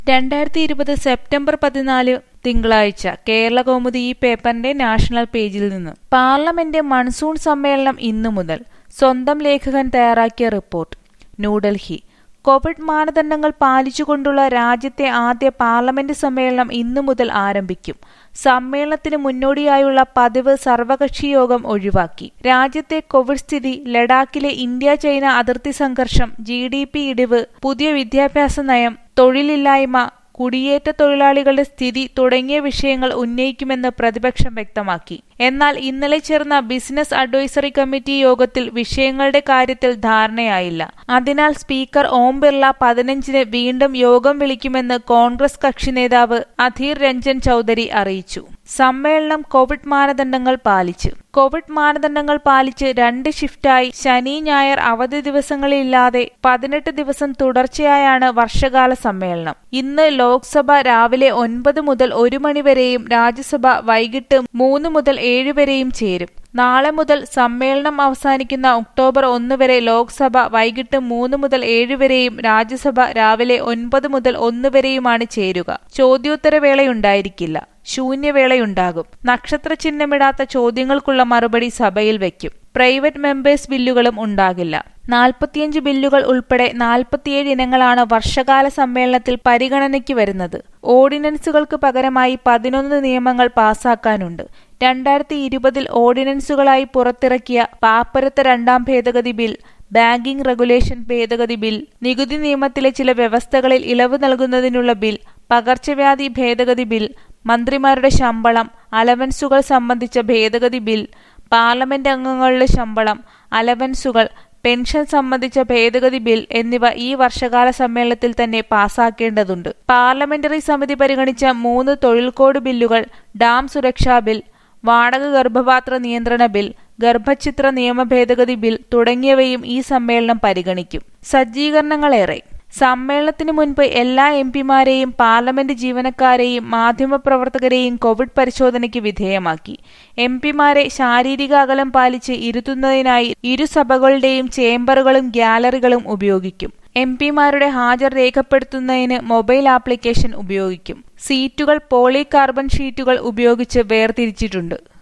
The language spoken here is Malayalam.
രണ്ടായിരത്തി ഇരുപത് സെപ്റ്റംബർ പതിനാല് തിങ്കളാഴ്ച കേരളകൗമുദി ഈ പേപ്പറിന്റെ നാഷണൽ പേജിൽ നിന്ന് പാർലമെന്റ് മൺസൂൺ സമ്മേളനം ഇന്നു മുതൽ സ്വന്തം ലേഖകൻ തയ്യാറാക്കിയ റിപ്പോർട്ട് ന്യൂഡൽഹി കോവിഡ് മാനദണ്ഡങ്ങൾ പാലിച്ചുകൊണ്ടുള്ള രാജ്യത്തെ ആദ്യ പാർലമെന്റ് സമ്മേളനം ഇന്നു മുതൽ ആരംഭിക്കും സമ്മേളനത്തിന് മുന്നോടിയായുള്ള പതിവ് സർവകക്ഷി യോഗം ഒഴിവാക്കി രാജ്യത്തെ കോവിഡ് സ്ഥിതി ലഡാക്കിലെ ഇന്ത്യ ചൈന അതിർത്തി സംഘർഷം ജി ഡി പി ഇടിവ് പുതിയ വിദ്യാഭ്യാസ നയം തൊഴിലില്ലായ്മ കുടിയേറ്റ തൊഴിലാളികളുടെ സ്ഥിതി തുടങ്ങിയ വിഷയങ്ങൾ ഉന്നയിക്കുമെന്ന് പ്രതിപക്ഷം വ്യക്തമാക്കി എന്നാൽ ഇന്നലെ ചേർന്ന ബിസിനസ് അഡ്വൈസറി കമ്മിറ്റി യോഗത്തിൽ വിഷയങ്ങളുടെ കാര്യത്തിൽ ധാരണയായില്ല അതിനാൽ സ്പീക്കർ ഓം ബിർള പതിനഞ്ചിന് വീണ്ടും യോഗം വിളിക്കുമെന്ന് കോൺഗ്രസ് കക്ഷി നേതാവ് അധീർ രഞ്ജൻ ചൌധരി അറിയിച്ചു സമ്മേളനം കോവിഡ് മാനദണ്ഡങ്ങൾ പാലിച്ച് കോവിഡ് മാനദണ്ഡങ്ങൾ പാലിച്ച് രണ്ട് ഷിഫ്റ്റായി ശനി ഞായർ അവധി ദിവസങ്ങളില്ലാതെ പതിനെട്ട് ദിവസം തുടർച്ചയായാണ് വർഷകാല സമ്മേളനം ഇന്ന് ലോക്സഭ രാവിലെ ഒൻപത് മുതൽ ഒരു മണിവരെയും രാജ്യസഭ വൈകിട്ട് മൂന്ന് മുതൽ ഏഴ് വരെയും ചേരും നാളെ മുതൽ സമ്മേളനം അവസാനിക്കുന്ന ഒക്ടോബർ ഒന്ന് വരെ ലോക്സഭ വൈകിട്ട് മൂന്ന് മുതൽ ഏഴ് വരെയും രാജ്യസഭ രാവിലെ ഒൻപത് മുതൽ ഒന്ന് വരെയുമാണ് ചേരുക ചോദ്യോത്തരവേളയുണ്ടായിരിക്കില്ല ശൂന്യവേളയുണ്ടാകും നക്ഷത്ര ചിഹ്നമിടാത്ത ചോദ്യങ്ങൾക്കുള്ള മറുപടി സഭയിൽ വയ്ക്കും പ്രൈവറ്റ് മെമ്പേഴ്സ് ബില്ലുകളും ഉണ്ടാകില്ല നാൽപ്പത്തിയഞ്ച് ബില്ലുകൾ ഉൾപ്പെടെ നാൽപ്പത്തിയേഴ് ഇനങ്ങളാണ് വർഷകാല സമ്മേളനത്തിൽ പരിഗണനയ്ക്ക് വരുന്നത് ഓർഡിനൻസുകൾക്ക് പകരമായി പതിനൊന്ന് നിയമങ്ങൾ പാസാക്കാനുണ്ട് രണ്ടായിരത്തി ഇരുപതിൽ ഓർഡിനൻസുകളായി പുറത്തിറക്കിയ പാപ്പരത്ത രണ്ടാം ഭേദഗതി ബിൽ ബാങ്കിംഗ് റെഗുലേഷൻ ഭേദഗതി ബിൽ നികുതി നിയമത്തിലെ ചില വ്യവസ്ഥകളിൽ ഇളവ് നൽകുന്നതിനുള്ള ബിൽ പകർച്ചവ്യാധി ഭേദഗതി ബിൽ മന്ത്രിമാരുടെ ശമ്പളം അലവൻസുകൾ സംബന്ധിച്ച ഭേദഗതി ബിൽ പാർലമെന്റ് അംഗങ്ങളുടെ ശമ്പളം അലവൻസുകൾ പെൻഷൻ സംബന്ധിച്ച ഭേദഗതി ബിൽ എന്നിവ ഈ വർഷകാല സമ്മേളനത്തിൽ തന്നെ പാസാക്കേണ്ടതുണ്ട് പാർലമെന്ററി സമിതി പരിഗണിച്ച മൂന്ന് തൊഴിൽ കോഡ് ബില്ലുകൾ ഡാം സുരക്ഷാ ബിൽ വാടക ഗർഭപാത്ര നിയന്ത്രണ ബിൽ ഗർഭചിത്ര നിയമ ഭേദഗതി ബിൽ തുടങ്ങിയവയും ഈ സമ്മേളനം പരിഗണിക്കും സജ്ജീകരണങ്ങളേറെ സമ്മേളനത്തിന് മുൻപ് എല്ലാ എം പിമാരെയും പാർലമെന്റ് ജീവനക്കാരെയും മാധ്യമപ്രവർത്തകരെയും കോവിഡ് പരിശോധനയ്ക്ക് വിധേയമാക്കി എം പിമാരെ ശാരീരിക അകലം പാലിച്ച് ഇരുത്തുന്നതിനായി ഇരുസഭകളുടെയും ചേംബറുകളും ഗ്യാലറികളും ഉപയോഗിക്കും എം പിമാരുടെ ഹാജർ രേഖപ്പെടുത്തുന്നതിന് മൊബൈൽ ആപ്ലിക്കേഷൻ ഉപയോഗിക്കും സീറ്റുകൾ പോളി കാർബൺ ഷീറ്റുകൾ ഉപയോഗിച്ച് വേർതിരിച്ചിട്ടുണ്ട്